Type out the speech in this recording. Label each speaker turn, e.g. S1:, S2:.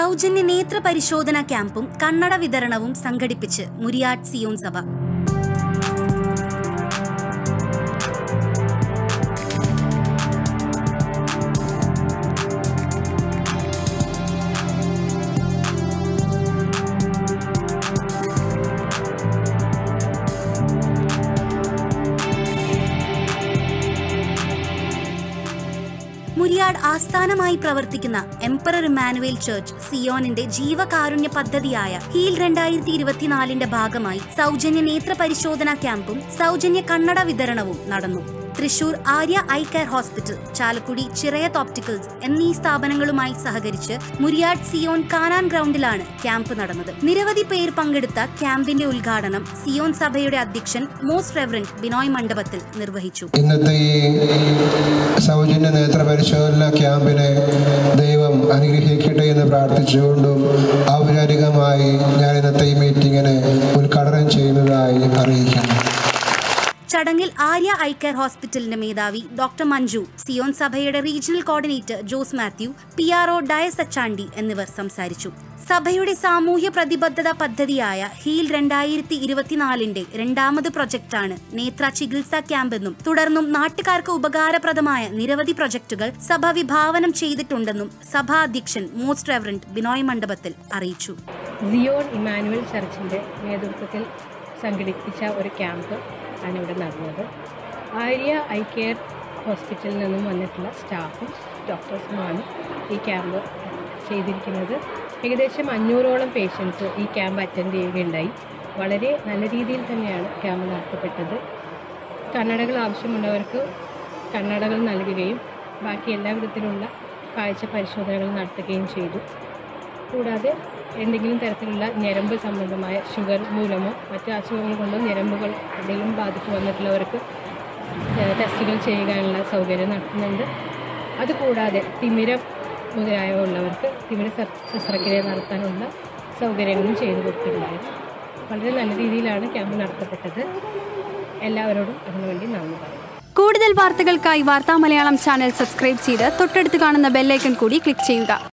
S1: സൗജന്യ നേത്ര പരിശോധനാ ക്യാമ്പും കണ്ണട വിതരണവും സംഘടിപ്പിച്ച് മുരിയാട് സിയോൺ സഭ മുരിയാട് ആസ്ഥാനമായി പ്രവർത്തിക്കുന്ന എംപറർ ഇമാനുവേൽ ചർച്ച് സിയോണിന്റെ ജീവകാരുണ്യ പദ്ധതിയായ ഹീൽ രണ്ടായിരത്തി ഇരുപത്തിനാലിന്റെ ഭാഗമായി സൗജന്യ നേത്ര പരിശോധനാ ക്യാമ്പും സൗജന്യ കണ്ണട വിതരണവും നടന്നു Thrissur Arya eye care hospital Chalakudy Chirayath opticals എന്നീ സ്ഥാപനങ്ങളുമായി സഹകരിച്ച് മുരിയാട് സിയോൺ കാനാൻ ഗ്രൗണ്ടിലാണ് ക്യാമ്പ് നടന്നത് നിരവധി പേർ പങ്കെടുത്ത ക്യാമ്പിന്റെ ഉദ്ഘാടനം സിയോൺ സഭയുടെ അധ്യക്ഷൻ മോസ്റ്റ് റെവറന്റ് ബിനോയ് മണ്ഡപത്തിൽ നിർവഹിച്ചു
S2: ഇന്നത്തെ ഈ സൗജന്യ നേത്ര പരിശോധന ക്യാമ്പിനെ ദൈവം അനുഗ്രഹിക്കട്ടെ എന്ന് പ്രാർത്ഥിച്ചുകൊണ്ടും ഔപചാരികമായി ഞാൻ ഇന്നത്തെ ഈ മീറ്റിങ്ങിനെ ഉദ്ഘാടനം ചെയ്യുന്നതായി അറിയിക്കുന്നു
S1: ചടങ്ങിൽ ആര്യ ഐ കെയർ ഹോസ്പിറ്റലിന്റെ മേധാവി ഡോക്ടർ മഞ്ജു സിയോൺ സഭയുടെ regional coordinator Jose Mathew P R O Dias Achandi എന്നിവർ സംസാരിച്ചു സഭയുടെ സാമൂഹ്യ പ്രതിബദ്ധത പദ്ധതിയായ ഹീൽ രണ്ടായിരത്തി ഇരുപത്തിനാലിന്റെ രണ്ടാമത് പ്രൊജക്ടാണ് നേത്ര ചികിത്സാ ക്യാമ്പെന്നും തുടർന്നും നാട്ടുകാർക്ക് ഉപകാരപ്രദമായ നിരവധി പ്രൊജക്ടുകൾ സഭ വിഭാവനം ചെയ്തിട്ടുണ്ടെന്നും സഭാ അധ്യക്ഷൻ മോസ്റ്റ് റെവറന്റ് ബിനോയ് മണ്ഡപത്തിൽ അറിയിച്ചു
S3: സിയോൺ ഇമാനുവൽ ചർച്ചിൻ്റെ നേതൃത്വത്തിൽ സംഘടിപ്പിച്ച ഒരു ക്യാമ്പ് ആണ് ഇവിടെ നടന്നത് ആര്യ ഐ കെയർ ഹോസ്പിറ്റലിൽ നിന്നും വന്നിട്ടുള്ള സ്റ്റാഫും ഡോക്ടേഴ്സുമാണ് ഈ ക്യാമ്പ് ചെയ്തിരിക്കുന്നത് ഏകദേശം അഞ്ഞൂറോളം പേഷ്യൻസ് ഈ ക്യാമ്പ് അറ്റൻഡ് ചെയ്യുകയുണ്ടായി വളരെ നല്ല രീതിയിൽ തന്നെയാണ് ക്യാമ്പ് നടത്തപ്പെട്ടത് കണ്ണടകൾ ആവശ്യമുള്ളവർക്ക് കണ്ണടകൾ നൽകുകയും ബാക്കി എല്ലാ വിധത്തിലുള്ള കാഴ്ച പരിശോധനകൾ നടത്തുകയും ചെയ്തു കൂടാതെ എന്തെങ്കിലും തരത്തിലുള്ള ഞരമ്പ് സംബന്ധമായ ഷുഗർ മൂലമോ മറ്റ് അസുഖങ്ങൾ കൊണ്ടോ ഞരമ്പുകൾ എന്തെങ്കിലും ബാധിച്ചു വന്നിട്ടുള്ളവർക്ക് ഏഹ് ടെസ്റ്റുകൾ ചെയ്യാനുള്ള സൗകര്യം നടത്തുന്നുണ്ട് അതുകൂടാതെ തിമിരം മുതലായവ ഉള്ളവർക്ക് തിമിര ശ- ശസ്ത്രക്രിയ നടത്താനുള്ള സൗകര്യങ്ങളും ചെയ്തു കൊടുത്തിട്ടുണ്ടായിരുന്നു വളരെ നല്ല രീതിയിലാണ് ക്യാമ്പ് നടത്തപ്പെട്ടത് എല്ലാവരോടും അതിനുവേണ്ടി നന്ദി പറയുന്നു
S4: കൂടുതൽ വാർത്തകൾക്കായി വാർത്താ മലയാളം ചാനൽ സബ്സ്ക്രൈബ് ചെയ്ത് തൊട്ടടുത്ത് കാണുന്ന ബെല്ലൈക്കൺ കൂടി ക്ലിക്ക് ചെയ്യുക